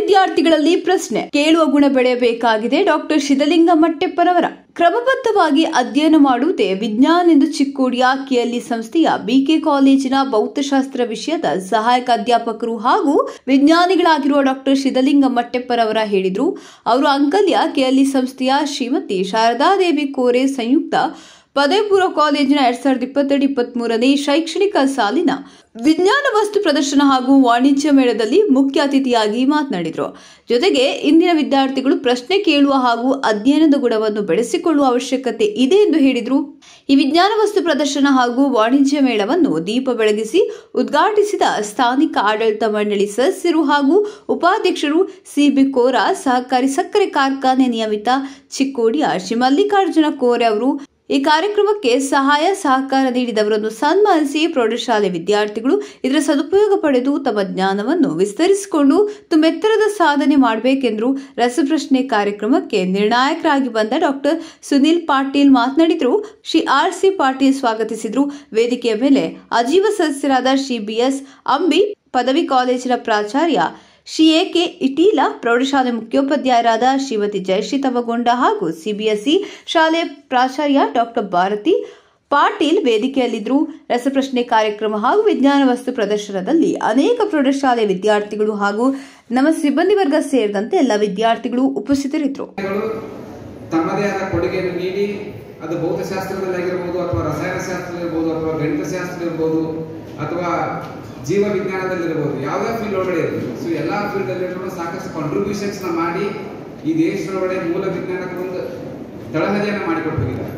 ವಿದ್ಯಾರ್ಥಿಗಳಲ್ಲಿ ಪ್ರಶ್ನೆ ಕೇಳುವ ಗುಣ ಬೆಳೆಯಬೇಕಾಗಿದೆ ಡಾಕ್ಟರ್ ಶಿದಲಿಂಗ ಮಟ್ಟೆಪ್ಪರವರ ಕ್ರಮಬದ್ಧವಾಗಿ ಅಧ್ಯಯನ ಮಾಡುವುದೇ ವಿಜ್ಞಾನ ಎಂದು ಚಿಕ್ಕೋಡಿಯ ಕೆಎಲ್ಇ ಸಂಸ್ಥೆಯ ಬಿಕೆ ಕಾಲೇಜಿನ ಭೌತಶಾಸ್ತ್ರ ವಿಷಯದ ಸಹಾಯಕ ಅಧ್ಯಾಪಕರು ಹಾಗೂ ವಿಜ್ಞಾನಿಗಳಾಗಿರುವ ಡಾಕ್ಟರ್ ಶಿದಲಿಂಗ ಮಟ್ಟೆಪ್ಪರವರ ಹೇಳಿದರು ಅವರು ಅಂಕಲ್ಯ ಕೆಎಲ್ಇ ಸಂಸ್ಥೆಯ ಶ್ರೀಮತಿ ಶಾರದಾದೇವಿ ಕೋರೆ ಸಂಯುಕ್ತ ಪದವಿ ಪೂರ್ವ ಕಾಲೇಜಿನ ಎರಡ್ ಸಾವಿರದ ಇಪ್ಪತ್ತೆರಡು ಇಪ್ಪತ್ಮೂರನೇ ಶೈಕ್ಷಣಿಕ ಸಾಲಿನ ವಿಜ್ಞಾನ ವಸ್ತು ಪ್ರದರ್ಶನ ಹಾಗೂ ವಾಣಿಜ್ಯ ಮೇಳದಲ್ಲಿ ಮುಖ್ಯ ಅತಿಥಿಯಾಗಿ ಮಾತನಾಡಿದರು ಜೊತೆಗೆ ಇಂದಿನ ವಿದ್ಯಾರ್ಥಿಗಳು ಪ್ರಶ್ನೆ ಕೇಳುವ ಹಾಗೂ ಅಧ್ಯಯನದ ಗುಣವನ್ನು ಬೆಳೆಸಿಕೊಳ್ಳುವ ಅವಶ್ಯಕತೆ ಇದೆ ಎಂದು ಹೇಳಿದರು ಈ ವಿಜ್ಞಾನ ವಸ್ತು ಪ್ರದರ್ಶನ ಹಾಗೂ ವಾಣಿಜ್ಯ ಮೇಳವನ್ನು ದೀಪ ಬೆಳಗಿಸಿ ಉದ್ಘಾಟಿಸಿದ ಸ್ಥಾನಿಕ ಆಡಳಿತ ಮಂಡಳಿ ಸದಸ್ಯರು ಹಾಗೂ ಉಪಾಧ್ಯಕ್ಷರು ಸಿಬಿ ಕೋರಾ ಸಹಕಾರಿ ಸಕ್ಕರೆ ಕಾರ್ಖಾನೆ ನಿಯಮಿತ ಚಿಕ್ಕೋಡಿಯ ಶ್ರೀ ಮಲ್ಲಿಕಾರ್ಜುನ ಕೋರೆ ಅವರು ಈ ಕಾರ್ಯಕ್ರಮಕ್ಕೆ ಸಹಾಯ ಸಹಕಾರ ನೀಡಿದವರನ್ನು ಸನ್ಮಾನಿಸಿ ಪ್ರೌಢಶಾಲೆ ವಿದ್ಯಾರ್ಥಿಗಳು ಇದರ ಸದುಪಯೋಗ ಪಡೆದು ತಮ್ಮ ಜ್ಞಾನವನ್ನು ವಿಸ್ತರಿಸಿಕೊಂಡು ತುಂಬೆತ್ತರದ ಸಾಧನೆ ಮಾಡಬೇಕೆಂದರು ರಸಪ್ರಶ್ನೆ ಕಾರ್ಯಕ್ರಮಕ್ಕೆ ನಿರ್ಣಾಯಕರಾಗಿ ಬಂದ ಡಾಕ್ಟರ್ ಸುನಿಲ್ ಪಾಟೀಲ್ ಮಾತನಾಡಿದರು ಶ್ರೀ ಆರ್ ಸಿ ಪಾಟೀಲ್ ಸ್ವಾಗತಿಸಿದರು ವೇದಿಕೆಯ ಮೇಲೆ ಅಜೀವ ಸದಸ್ಯರಾದ ಶ್ರೀ ಬಿಎಸ್ ಅಂಬಿ ಪದವಿ ಕಾಲೇಜಿನ ಪ್ರಾಚಾರ್ಯ ಶ್ರೀ ಎ ಕೆ ಇಟೀಲ ಪ್ರೌಢಶಾಲೆ ಮುಖ್ಯೋಪಾಧ್ಯಾಯರಾದ ಶ್ರೀಮತಿ ಜಯಶ್ರೀ ತವಗೊಂಡ ಹಾಗೂ ಸಿಬಿಎಸ್ಇ ಶಾಲೆ ಪ್ರಾಚಾರ್ಯ ಡಾಕ್ಟರ್ ಭಾರತಿ ಪಾಟೀಲ್ ವೇದಿಕೆಯಲ್ಲಿದ್ದರು ರಸಪ್ರಶ್ನೆ ಕಾರ್ಯಕ್ರಮ ಹಾಗೂ ವಿಜ್ಞಾನ ವಸ್ತು ಪ್ರದರ್ಶನದಲ್ಲಿ ಅನೇಕ ಪ್ರೌಢಶಾಲೆ ವಿದ್ಯಾರ್ಥಿಗಳು ಹಾಗೂ ನಮ್ಮ ಸಿಬ್ಬಂದಿ ವರ್ಗ ಸೇರಿದಂತೆ ಎಲ್ಲ ವಿದ್ಯಾರ್ಥಿಗಳು ಉಪಸ್ಥಿತರಿದ್ದರು ವಿಜ್ಞಾನಿಗಳು ತಮ್ಮದೇ ಆದ ಕೊಡುಗೆಯನ್ನು ನೀಡಿ ಅದು ಭೌತಶಾಸ್ತ್ರದಲ್ಲಾಗಿರ್ಬೋದು ಅಥವಾ ರಸಾಯನಶಾಸ್ತ್ರ ಇರ್ಬೋದು ಅಥವಾ ಗಣಿತಶಾಸ್ತ್ರ ಇರ್ಬೋದು ಅಥವಾ ಜೀವ ವಿಜ್ಞಾನದಲ್ಲಿರ್ಬೋದು ಯಾವುದೇ ಫೀಲ್ಡ್ ಒಳಗಡೆ ಇರಲಿ ಸೊ ಎಲ್ಲ ಫೀಲ್ಡ್ ಅಲ್ಲಿ ಸಾಕಷ್ಟು ಕಾಂಟ್ರಿಬ್ಯೂಷನ್ಸ್ ಮಾಡಿ ಈ ದೇಶದೊಳಗಡೆ ಮೂಲ ವಿಜ್ಞಾನಕ್ಕೆ ಒಂದು ತಳಹದಿಯನ್ನು ಮಾಡಿಕೊಟ್ಟಿದ್ದಾರೆ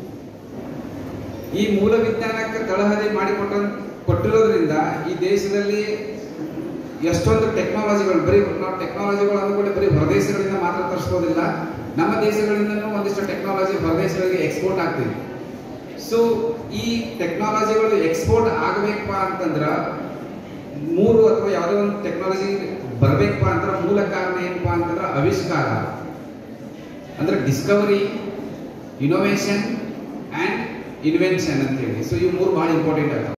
ಈ ಮೂಲ ವಿಜ್ಞಾನಕ್ಕೆ ತಳಹದಿ ಮಾಡಿಕೊಟ್ಟ ಕೊಟ್ಟಿರೋದ್ರಿಂದ ಈ ದೇಶದಲ್ಲಿ ಎಷ್ಟೊಂದು ಟೆಕ್ನಾಲಜಿಗಳು ಬರೀ ನಾವು ಟೆಕ್ನಾಲಜಿಗಳು ಅಂದ್ಕೊಂಡು ಬರೀ ಹೊರದೇಶಗಳಿಂದ ಮಾತ್ರ ತರಿಸ್ಬೋದಿಲ್ಲ ನಮ್ಮ ದೇಶಗಳಿಂದನೂ ಒಂದಿಷ್ಟು ಟೆಕ್ನಾಲಜಿ ಹೊರದೇಶಗಳಿಗೆ ಎಕ್ಸ್ಪೋರ್ಟ್ ಆಗ್ತಿದೆ ಸೊ ಈ ಟೆಕ್ನಾಲಜಿಗಳು ಎಕ್ಸ್ಪೋರ್ಟ್ ಆಗಬೇಕಪ್ಪ ಅಂತಂದ್ರೆ ಮೂರು ಅಥವಾ ಯಾವುದೋ ಒಂದು ಟೆಕ್ನಾಲಜಿ ಬರಬೇಕಪ್ಪ ಅಂದ್ರೆ ಮೂಲ ಕಾರಣ ಏನಪ್ಪಾ ಅಂತಂದ್ರೆ ಆವಿಷ್ಕಾರ ಅಂದ್ರೆ ಡಿಸ್ಕವರಿ ಇನೋವೇಷನ್ ಆ್ಯಂಡ್ ಇನ್ವೆನ್ಷನ್ ಅಂತ ಹೇಳಿ ಸೊ ಇವು ಮೂರು ಭಾಳ ಇಂಪಾರ್ಟೆಂಟ್ ಆಗ್ತವೆ